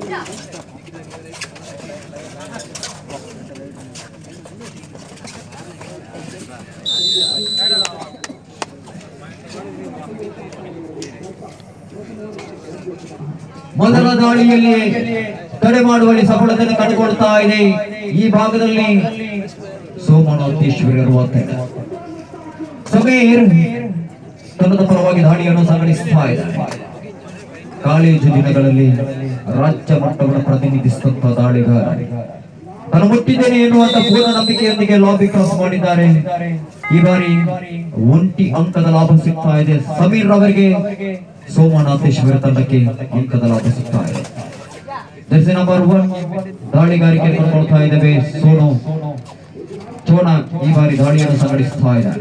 ಮೊದಲ ದಾಳಿಯಲ್ಲಿ ತಡೆ ಮಾಡುವಲ್ಲಿ ಸಫಲತೆಯನ್ನು ಕಂಡುಕೊಳ್ತಾ ಇದೆ ಈ ಭಾಗದಲ್ಲಿ ಸೋಮನಾಥೇಶ್ವರಿ ಅರವತ್ತೆಂಟು ಸಮೀರ್ ತಂಡದ ಪರವಾಗಿ ದಾಳಿಯನ್ನು ಸಂಘಟಿಸ್ತಾ ಇದೆ ಕಾಲೇಜು ದಿನಗಳಲ್ಲಿ ರಾಜ್ಯ ಮಟ್ಟವನ್ನು ಪ್ರತಿನಿಧಿಸುವಂತ ದಾಳಿಗಾರ ನಾನು ಮುಟ್ಟಿದ್ದೇನೆ ಎನ್ನುವಂತ ಪೂರ್ಣ ನಂಬಿಕೆಯೊಂದಿಗೆ ಲಾಬಿ ಕ್ರಾಸ್ ಮಾಡಿದ್ದಾರೆ ಈ ಬಾರಿ ಒಂಟಿ ಅಂಕದ ಲಾಭ ಸಿಗ್ತಾ ಇದೆ ಸಮೀರ್ ಅವರಿಗೆ ಸೋಮನಾಥೇಶ್ವರ ತಂಡಕ್ಕೆ ಅಂಕದ ಲಾಭ ಸಿಗ್ತಾ ಇದೆ ಜರ್ಸಿ ನಂಬರ್ ಒನ್ ದಾಳಿಗಾರಿಕೆ ಕೊಡ್ತಾ ಇದ್ದೇವೆ ಸೋನು ಚೋಣ ಈ ಬಾರಿ ದಾಳಿಯನ್ನು ಸಂಘಟಿಸ್ತಾ ಇದ್ದಾರೆ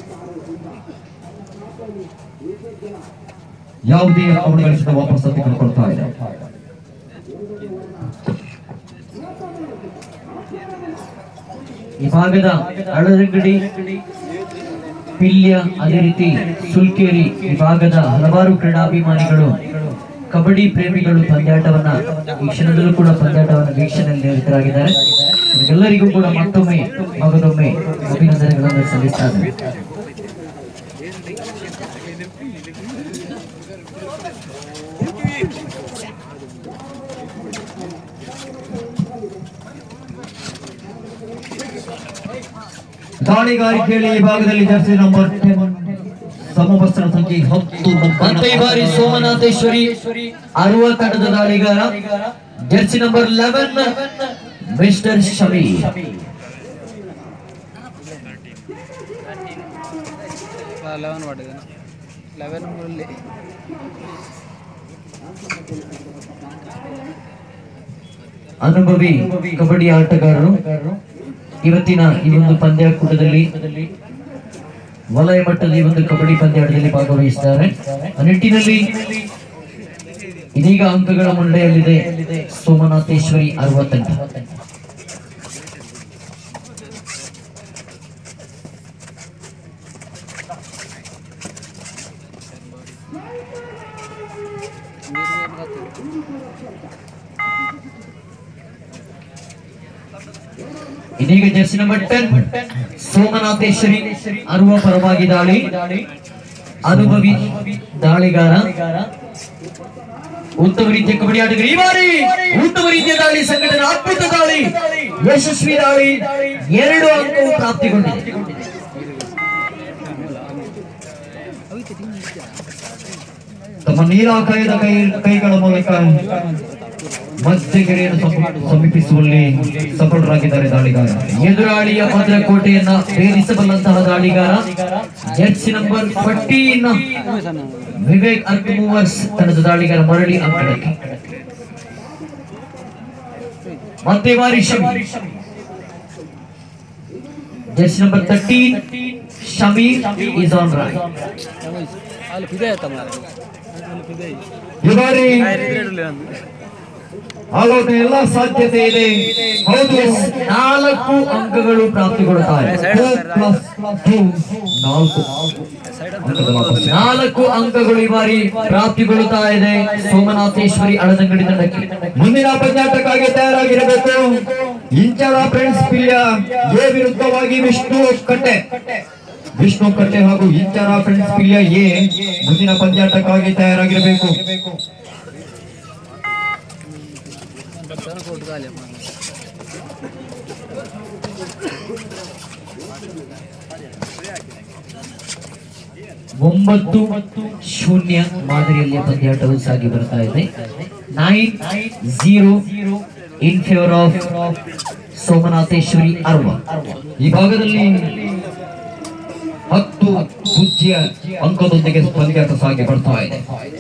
ಯಾವುದೇ ಅವನು ಗಳಿಸಿದ ವಾಪಸ್ ಹತ್ತಿ ಕಳ್ಕೊಳ್ತಾ ಇದೆ ಈ ಭಾಗದ ಅಳದಂಗಡಿ ಪಿಲ್ಯ ಅದೇ ರೀತಿ ಸುಲ್ಕೇರಿ ಈ ಭಾಗದ ಹಲವಾರು ಕ್ರೀಡಾಭಿಮಾನಿಗಳು ಕಬಡ್ಡಿ ಪ್ರೇಮಿಗಳು ಪಂದ್ಯಾಟವನ್ನ ಈ ಕ್ಷಣದಲ್ಲೂ ಕೂಡ ಪಂದ್ಯಾಟವನ್ನ ವೀಕ್ಷಣೆಯಲ್ಲಿ ನಿರತರಾಗಿದ್ದಾರೆ ಎಲ್ಲರಿಗೂ ಕೂಡ ಮತ್ತೊಮ್ಮೆ ಮಗದೊಮ್ಮೆ ಅಭಿನಂದನೆಗಳನ್ನು ಸಲ್ಲಿಸ್ತಾ ಇದ್ದಾರೆ ದಾಳಿಗಾರಿಕೆಯಲ್ಲಿ ಈ ಭಾಗದಲ್ಲಿ ಜರ್ಸಿ ನಂಬರ್ ಸಮವಸ್ತ್ರ ಸಂಖ್ಯೆ ಹತ್ತು ಮತ್ತೆ ಈ ಬಾರಿ ಸೋಮನಾಥೇಶ್ವರಿ ಅರುವ ತಂಡದ ದಾಳಿಗಾರ jersey number eleven mister Shami eleven ಮಾಡಿದ್ದಾನೆ ಲೆವೆನ್ ಮೂರಲ್ಲಿ ಅನುಭವಿ ಕಬಡ್ಡಿ ಆಟಗಾರರು ಇವತ್ತಿನ ಈ ಒಂದು ಪಂದ್ಯಾಕೂಟದಲ್ಲಿ ವಲಯ ಮಟ್ಟದ ಈ ಒಂದು ಕಬಡ್ಡಿ ಪಂದ್ಯಾಟದಲ್ಲಿ ಭಾಗವಹಿಸಿದ್ದಾರೆ ಆ ನಿಟ್ಟಿನಲ್ಲಿ ಇದೀಗ ಅಂಕಗಳ ಮುನ್ನಡೆಯಲ್ಲಿದೆ ಸೋಮನಾಥೇಶ್ವರಿ ಅರವತ್ತೆಂಟು ಇದೀಗ jersey number ten Somanatheshwari Aruva ಪರವಾಗಿ ದಾಳಿ ಅನುಭವಿ ದಾಳಿಗಾರ ಉತ್ತಮ ರೀತಿಯ ಕಬಡ್ಡಿ ಆಟಗಾರ ಈ ಬಾರಿ ಉತ್ತಮ ರೀತಿಯ ದಾಳಿ ಸಂಘಟನೆ ಅದ್ಭುತ ದಾಳಿ ಯಶಸ್ವಿ ದಾಳಿ ಎರಡು ಅಂಕವು ಪ್ರಾಪ್ತಿಗೊಂಡಿದೆ ತಮ್ಮ ನೀರಾಕಾಯದ ಕೈ ಕೈಗಳ ಮೂಲಕ ಮಧ್ಯಗೆರೆಯನ್ನು ಸಮೀ- ಸಮೀಪಿಸುವಲ್ಲಿ ಸಫಲರಾಗಿದ್ದಾರೆ ದಾಳಿಗಾರ ಎದುರಾಳಿಯ ಭದ್ರಕೋಟೆಯನ್ನ ಭೇದಿಸಬಲ್ಲಂತಹ ದಾಳಿಗಾರ jersey number fourteen Vivek ark movers ತಂಡದ ದಾಳಿಗಾರ ಮರಳಿ ಅಂಕಣಕ್ಕೆ ಮತ್ತೆ ಈ ಬಾರಿ Shami jersey number thirteen Shameer is on right ಅಲ್ಲಿ ಫಿದೆ ಆಯ್ತಾ ಮಾರ್ರೆ. ಅಲ್ಲಿ ಫಿದೆ ಈ ಬಾರಿ ಆಗೋದ ಎಲ್ಲ ಸಾಧ್ಯತೆ ಇದೆ ಹೌದು ನಾಲ್ಕು ಅಂಕಗಳು ಪ್ರಾಪ್ತಿಗೊಳ್ಳುತ್ತಾರೆ Two plus two, ನಾಲ್ಕು ಅಂಕದ ವಾಪಸ್. ನಾಲ್ಕು ಅಂಕಗಳು ಈ ಬಾರಿ ಪ್ರಾಪ್ತಿಗೊಳ್ಳುತ್ತಾ ಇದೆ ಸೋಮನಾಥೇಶ್ವರಿ ಅಳದಂಗಡಿ ತಂಡಕ್ಕೆ ಮುಂದಿನ ಪಂದ್ಯಾಟಕ್ಕಾಗಿ ತಯಾರಾಗಿರಬೇಕು ಇಂಚರ ಫ್ರೆಂಡ್ಸ್ ಪಿಲ್ಯ ಎ ವಿರುದ್ಧವಾಗಿ ವಿಷ್ಣು ಕಟ್ಟೆ ವಿಷ್ಣು ಕಟ್ಟೆ ಹಾಗೂ ಇಂಚರ ಫ್ರೆಂಡ್ಸ್ ಪಿಲ್ಯ ಎ ಮುಂದಿನ ಪಂದ್ಯಾಟಕ್ಕಾಗಿ ತಯಾರಾಗಿರಬೇಕು ಬರ್ತಾನೆ ಕೊಟ್ಟು ಖಾಲಿ ಅಮ್ಮ. ಒಂಬತ್ತು ಶೂನ್ಯ ಮಾದರಿಯಲ್ಲಿ ಪಂದ್ಯಾಟವು ಸಾಗಿ ಬರ್ತಾ ಇದೆ nine zero in favour of Somanatheshwari Arva ಈ ಭಾಗದಲ್ಲಿ ಹತ್ತು ಪೂಜ್ಯ ಅಂಕದೊಂದಿಗೆ ಪಂದ್ಯಾಟ ಸಾಗಿ ಬರ್ತಾ ಇದೆ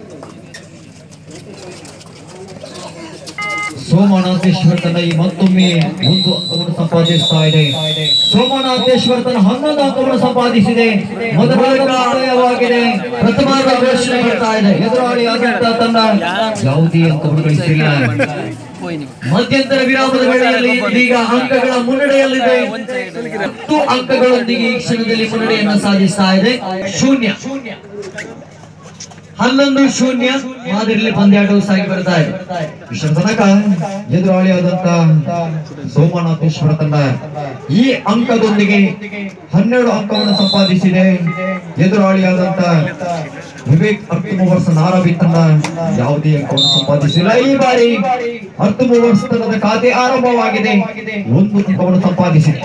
ಸೋಮನಾಥೇಶ್ವರ ತನ್ನ ಈ ಮತ್ತೊಮ್ಮೆ ಒಂದು ಅಂಕವನ್ನು ಸಂಪಾದಿಸ್ತಾ ಇದೆ ಸೋಮನಾಥೇಶ್ವರ ತನ್ನ ಹನ್ನೊಂದು ಅಂಕವನ್ನು ಸಂಪಾದಿಸಿದೆ ಮೊದಲ ಮುಕ್ತಾಯವಾಗಿದೆ ಪ್ರಥಮ ಘೋಷಣೆ ಬರ್ತಾ ಇದೆ ಎದುರಾಳಿ ಆದಂತ ತಂಡ ಯಾವುದೇ ಅಂಕವನ್ನು ಗಳಿಸಿಲ್ಲ ಹೋಯ್ ನೀವು ಮಧ್ಯಂತರ ವಿರಾಮದ ವೇಳೆಯಲ್ಲಿ ಇದೀಗ ಅಂಕಗಳ ಮುನ್ನಡೆಯಲ್ಲಿದೆ ಹತ್ತು ಅಂಕಗಳೊಂದಿಗೆ ಈ ಕ್ಷಣದಲ್ಲಿ ಮುನ್ನಡೆಯನ್ನು ಸಾಧಿಸ್ತಾ ಇದೆ ಶೂನ್ಯ ಹನ್ನೊಂದು ಶೂನ್ಯ ಮಾದರಿಯಲ್ಲಿ ಪಂದ್ಯಾಟವು ಸಾಗಿ ಬರ್ತಾ ಇದೆ ಇಷ್ಟರ ತನಕ ಎದುರಾಳಿಯಾದಂತ ಸೋಮನಾಥೇಶ್ವರ ತಂಡ ಈ ಅಂಕದೊಂದಿಗೆ ಹನ್ನೆರಡು ಅಂಕವನ್ನು ಸಂಪಾದಿಸಿದೆ ಎದುರಾಳಿಯಾದಂತ ವಿವೇಕ್ ಅರ್ಥ ಮೂವರ್ಸ್ ನಾರಾವಿ ತಂಡ ಯಾವುದೇ ಅಂಕವನ್ನು ಸಂಪಾದಿಸಿಲ್ಲ ಈ ಬಾರಿ ಅರ್ಥ ಮೂವರ್ಸ್ ತಂಡದ ಖಾತೆ ಆರಂಭವಾಗಿದೆ ಒಂದು ಅಂಕವನ್ನು ಸಂಪಾದಿಸಿದೆ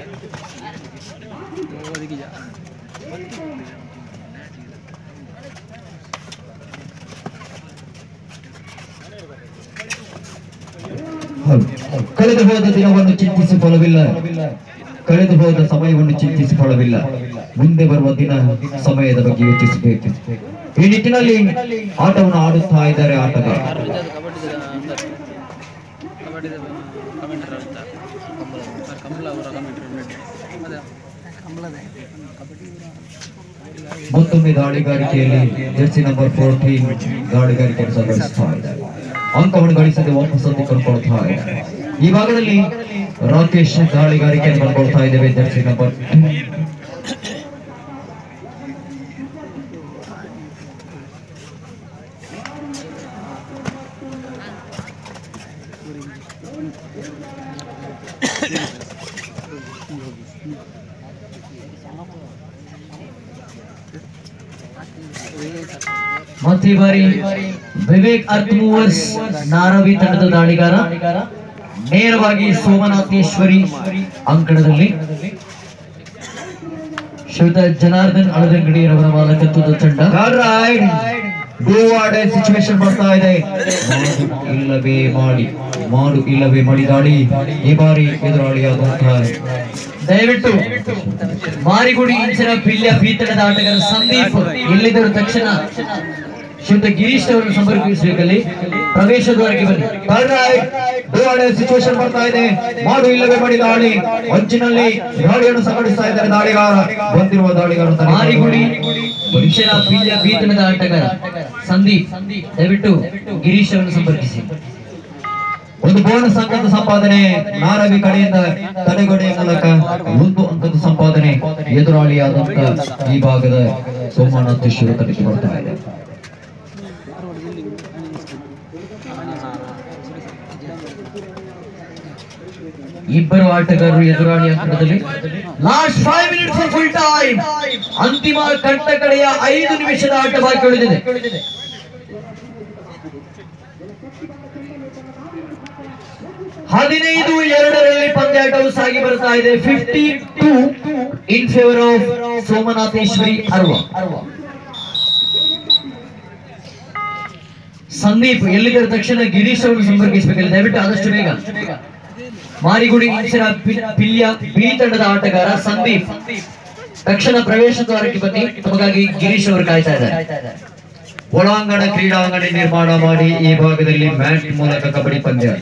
ಹೌದು. ಕಳೆದು ಹೋದ ದಿನವನ್ನು ಚಿಂತಿಸಿ ಫಲವಿಲ್ಲ ಕಳೆದು ಹೋದ ಸಮಯವನ್ನು ಚಿಂತಿಸಿ ಫಲವಿಲ್ಲ ಮುಂದೆ ಬರುವ ದಿನ ಸಮಯದ ಬಗ್ಗೆ ಯೋಚಿಸಬೇಕು ಈ ನಿಟ್ಟಿನಲ್ಲಿ ಆಟವನ್ನು ಆಡುತ್ತಾ ಇದ್ದಾರೆ ಆಟಗಾರ ಕಬಡ್ಡಿ ಕಮೆಂಟ್ರ್ ಅಂತ ಕಮಲ ಅವರ ಕಮೆಂಟ್ರಿ ಅದೇ ಕಮಲದೇ ಕಬಡ್ಡಿ ಮತ್ತೊಮ್ಮೆ ದಾಳಿಗಾರಿಕೆಯಲ್ಲಿ ಜೆರ್ಸಿ ನಂಬರ್ ಫೋರ್ಟೀನ್ ದಾಳಿಗಾರಿಕೆಯನ್ನು ಸಂಘಟಿಸ್ತಾ ಇದ್ದಾರೆ ಅಂಕವನ್ನು ಗಳಿಸದೆ ವಾಪಸ್ ಹತ್ತಿ ಕರ್ಕೊಳ್ತಾ ಇದ್ದಾರೆ ಈ ಭಾಗದಲ್ಲಿ ರಾಕೇಶ್ ದಾಳಿಗಾರಿಕೆಯನ್ನು ಕರ್ಕೊಳ್ತಾ ಇದ್ದೇವೆ ಜೆರ್ಸಿ ನಂಬರ್ ಮತ್ತೆ ಈ ಬಾರಿ ವಿವೇಕ್ ಅರ್ತ್ ಮೂವರ್ಸ್ ನಾರವಿ ತಂಡದ ದಾಳಿಗಾರ ನೇರವಾಗಿ ಸೋಮನಾಥೇಶ್ವರಿ ಅಂಕಣದಲ್ಲಿ ಶ್ರೀಯುತ ಜನಾರ್ದನ್ ಅಳದಂಗಡಿಯವರ ಮಾಲಕತ್ವದ ತಂಡ ಸಿಚುವೇಶನ್ ಬರ್ತಾ ಇದೆ ಮಾಡು ಇಲ್ಲವೇ ಮಾಡಿ ಮಾಡು ಇಲ್ಲವೇ ಮಾಡಿ ದಾಳಿ ಈ ಬಾರಿ ಎದುರಾಳಿಯಾದಂತಹ ದಯವಿಟ್ಟು ಮಾರಿಗುಡಿ ಇಂಚನ ಪಿಲ್ಯ ಬೀತಣದ ಆಟಗಾರ ಸಂದೀಪ್ ಎಲ್ಲಿದ್ದರು ತಕ್ಷಣ ಶ್ರೀಯುತ ಗಿರೀಶ್ ಅವರನ್ನು ಸಂಪರ್ಕಿಸಬೇಕಲ್ಲಿ ಪ್ರವೇಶ ದ್ವಾರಕ್ಕೆ ಬನ್ನಿ ಸಿಚುವೇಶನ್ ಬರ್ತಾ ಇದೆ ಮಾಡು ಇಲ್ಲವೇ ಮಾಡಿ ದಾಳಿ ಅಂಚಿನಲ್ಲಿ ದಾಳಿಯನ್ನು ಸಂಘಟಿಸ್ತಾ ಇದ್ದಾರೆ ದಾಳಿಗಾರ ಬಂದಿರುವ ದಾಳಿಗಾರ ಮಾರಿಗುಡಿ ಇಂಚನ ಪಿಲ್ಯ ಬೀತಣದ ಆಟಗಾರ ಸಂದೀಪ್ ದಯವಿಟ್ಟು ಗಿರೀಶ್ ಅವರನ್ನು ಸಂಪರ್ಕಿಸಿ ಒಂದು ಬೋನಸ್ ಅಂಕದ ಸಂಪಾದನೆ ನಾರವಿ ಕಡೆಯಿಂದ ತಡೆಗೋಡೆಯ ಮೂಲಕ ಒಂದು ಅಂಕದ ಸಂಪಾದನೆ ಎದುರಾಳಿಯಾದಂತ ಈ ಭಾಗದ ಸೋಮನಾಥೇಶ್ವರ ತನಿಖೆ ಬರ್ತಾ ಇದೆ ಇಬ್ಬರು ಆಟಗಾರರು ಎದುರಾಳಿ ಅಂಕಣದಲ್ಲಿ last five minutes full time ಅಂತಿಮ ಕಟ್ಟ ಕಡೆಯ ಐದು ನಿಮಿಷದ ಆಟ ಬಾಕಿ ಉಳಿದಿದೆ ಹದಿನೈದು ಎರಡರಲ್ಲಿ ಪಂದ್ಯಾಟವು ಸಾಗಿ ಬರ್ತಾ ಇದೆ fifty two in favour of Somanatheshwari Arva Sandeep ಎಲ್ಲಿದ್ದ ತಕ್ಷಣ ಗಿರೀಶ್ ಅವರು ಸಂಪರ್ಕಿಸಬೇಕಲ್ಲ ದಯವಿಟ್ಟು ಆದಷ್ಟು ಬೇಗ ಮಾರಿಗುಡಿ ಇಂಚಿನ ಪಿ- ಪಿಲ್ಯ ಬಿ ತಂಡದ ಆಟಗಾರ ಸಂದೀಪ್ ತಕ್ಷಣ ಪ್ರವೇಶ ದ್ವಾರಕ್ಕೆ ಬನ್ನಿ ನಮಗಾಗಿ ಗಿರೀಶ್ ಅವರು ಕಾಯ್ತಾ ಇದ್ದಾರೆ ಒಳಾಂಗಣ ಕ್ರೀಡಾಂಗಣ ನಿರ್ಮಾಣ ಮಾಡಿ ಈ ಭಾಗದಲ್ಲಿ ಮ್ಯಾಟ್ ಮೂಲಕ ಕಬಡ್ಡಿ ಪಂದ್ಯಾಟ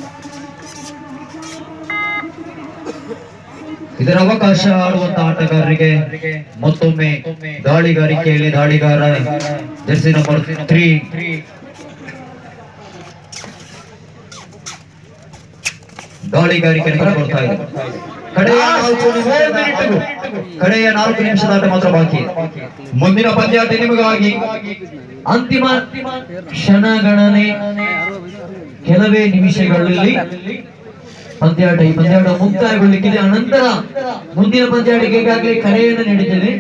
ಇದರ ಅವಕಾಶ ಆಡುವಂತ ಆಟಗಾರರಿಗೆ ಮತ್ತೊಮ್ಮೆ ದಾಳಿಗಾರಿಕೆಯಲ್ಲಿ ದಾಳಿಗಾರ ಜರ್ಸಿ ನಂಬರ್ ತ್ರೀ ದಾಳಿಗಾರಿಕೆ ಕೊಡ್ತಾ ಇದೆ ಕಡೆಯ ನಾಲ್ಕು ನಿಮಿಷದ ಕಡೆಯ ನಾಲ್ಕು ನಿಮಿಷದ ಆಟ ಮಾತ್ರ ಬಾಕಿ ಇದೆ. ಮುಂದಿನ ಪಂದ್ಯಾಟ ನಿಮಗಾಗಿ ಅಂತಿಮ ಕ್ಷಣಗಣನೆ ಕೆಲವೇ ನಿಮಿಷಗಳಲ್ಲಿ ಪಂದ್ಯಾಟ ಈ ಪಂದ್ಯಾಟ ಮುಕ್ತಾಯಗೊಳ್ಳಿಕ್ಕಿದೆ ಅನಂತರ ಮುಂದಿನ ಪಂದ್ಯಾಟಕ್ಕೆ ಈಗಾಗಲೇ ಕರೆಯನ್ನು ನೀಡಿದ್ದೇವೆ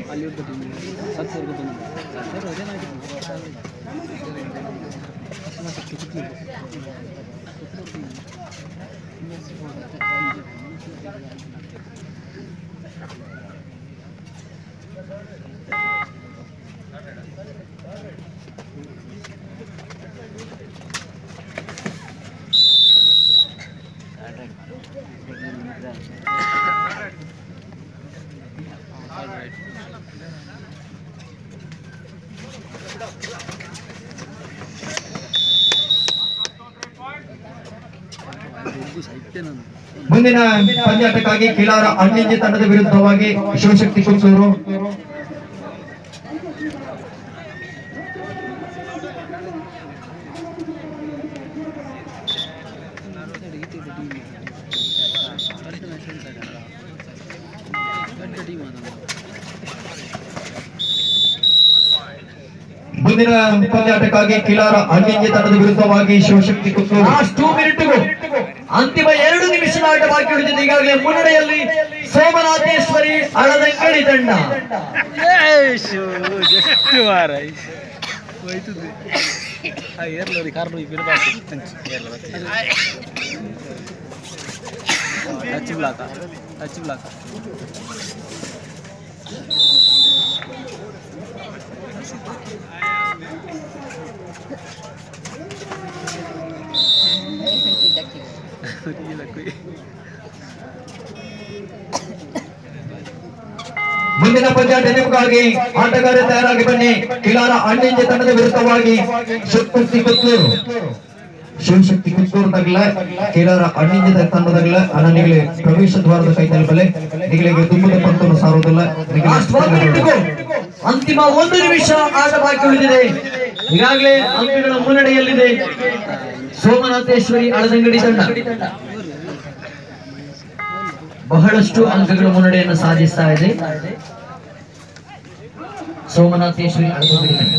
ಮುಂದಿನ ಪಂದ್ಯಾಟಕ್ಕಾಗಿ ಕಿಲಾರ ಅಣ್ಣಿಂಜಿ ತಂಡದ ವಿರುದ್ಧವಾಗಿ ಶಿವಶಕ್ತಿ ಕುಂಚೂರು ಮುಂದಿನ ಮುಂದಿನ ಪಂದ್ಯಾಟಕ್ಕಾಗಿ ಕಿಲಾರ ಅಣ್ಣಿಂಜೆ ತಂಡದ ವಿರುದ್ಧವಾಗಿ ಶಿವಶಕ್ತಿ ಕುತ್ತೂರು ಲಾಸ್ಟ್ ಟೂ ಮಿನಿಟ್ಗೂ ಅಂತಿಮ ಎರಡು ನಿಮಿಷದ ಆಟ ಬಾಕಿ ಉಳಿದಿದೆ ಈಗಾಗಲೇ ಮುನ್ನಡೆಯಲ್ಲಿ ಸೋಮನಾಥೇಶ್ವರಿ ಅಳದಂಗಡಿ ತಂಡ ಎಷ್ಟು ವಾರ ಹೋಯ್ತದೆ ಏರ್ಲೋರಿ ಕಾರ್ಲು ಬಿಡಬಾರ್ದು ಟಚ್ ಬ್ಲಾಕ ಟಚ್ ಬ್ಲಾಕ ಮುಂದಿನ ಪಂದ್ಯಾಟ ನಿಮಗಾಗಿ ಆಟಗಾರ ತಯಾರಾಗಿ ಬನ್ನಿ ಕಿಲಾರ ಅಣ್ಣಿಂಜೆ ತಂಡದ ವಿರುದ್ಧವಾಗಿ ಶಿವಶಕ್ತಿ ಕುತ್ತೂರು ಶಿವಶಕ್ತಿ ಕುತ್ತೂರು ತಗಲ ಕಿಲಾರ ಅಣ್ಣಿಂಜೆ ತಂಡದಗಲ ಅನನಿಗೆ ಪ್ರವೇಶ ದ್ವಾರದ ಕೈತಲ್ ಬಲೆ ನಿಗಳಿಗೆ ತುಂಬದ ಪಂತನ್ನು ಸಾರುವುದಿಲ್ಲ ಲಾಸ್ಟ್ ಒನ್ ಮಿನಿಟ್ಗೂ ಅಂತಿಮ ಒಂದು ನಿಮಿಷ ಆಟ ಬಾಕಿ ಉಳಿದಿದೆ ಈಗಾಗಲೇ ಅಂಕಗಳ ಮುನ್ನಡೆಯಲ್ಲಿದೆ ಸೋಮನಾಥೇಶ್ವರಿ ಅಳದಂಗಡಿ ತಂಡ ಬಹಳಷ್ಟು ಅಂಕಗಳ ಮುನ್ನಡೆಯನ್ನು ಸಾಧಿಸ್ತಾ ಇದೆ ಸೋಮನಾಥೇಶ್ವರಿ ಅಳದಂಗಡಿ ತಂಡ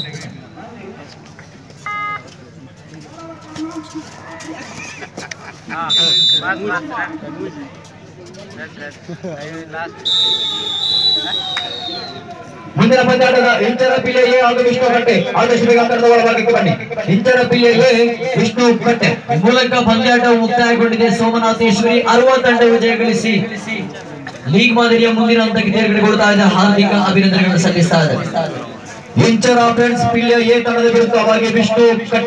ಮುಂದಿನ ಪಂದ್ಯಾಟದ ಇಂಚರ ಪಿಲ್ಲೆ ಎ ಹಾಗೂ ವಿಷ್ಣು ಕಟ್ಟೆ ಆದಷ್ಟು ಬೇಗ ಅಂಕಣದ ಒಳಭಾಗಕ್ಕೆ ಬನ್ನಿ ಇಂಚರ ಪಿಲ್ಲೆ ಎ ವಿಷ್ಣು ಕಟ್ಟೆ ಈ ಮೂಲಕ ಪಂದ್ಯಾಟವು ಮುಕ್ತಾಯಗೊಂಡಿದೆ ಸೋಮನಾಥೇಶ್ವರಿ ಅರವ ತಂಡ ವಿಜಯ ಗಳಿಸಿ ಲೀಗ್ ಮಾದರಿಯ ಮುಂದಿನ ಹಂತಕ್ಕೆ ತೇರ್ಗಡೆಗೊಳ್ತಾ ಇದೆ ಹಾರ್ದಿಕ ಅಭಿನಂದನೆಗಳನ್ನು ಸಲ್ಲಿಸ್ತಾ ಇದೆ ಇಂಚರ ಫ್ರೆಂಡ್ಸ್ ಪಿಲ್ಲೆ ಎ ತಂಡದ ವಿರುದ್ಧವಾಗಿ ವಿಷ್ಣು ಕಟ್ಟೆ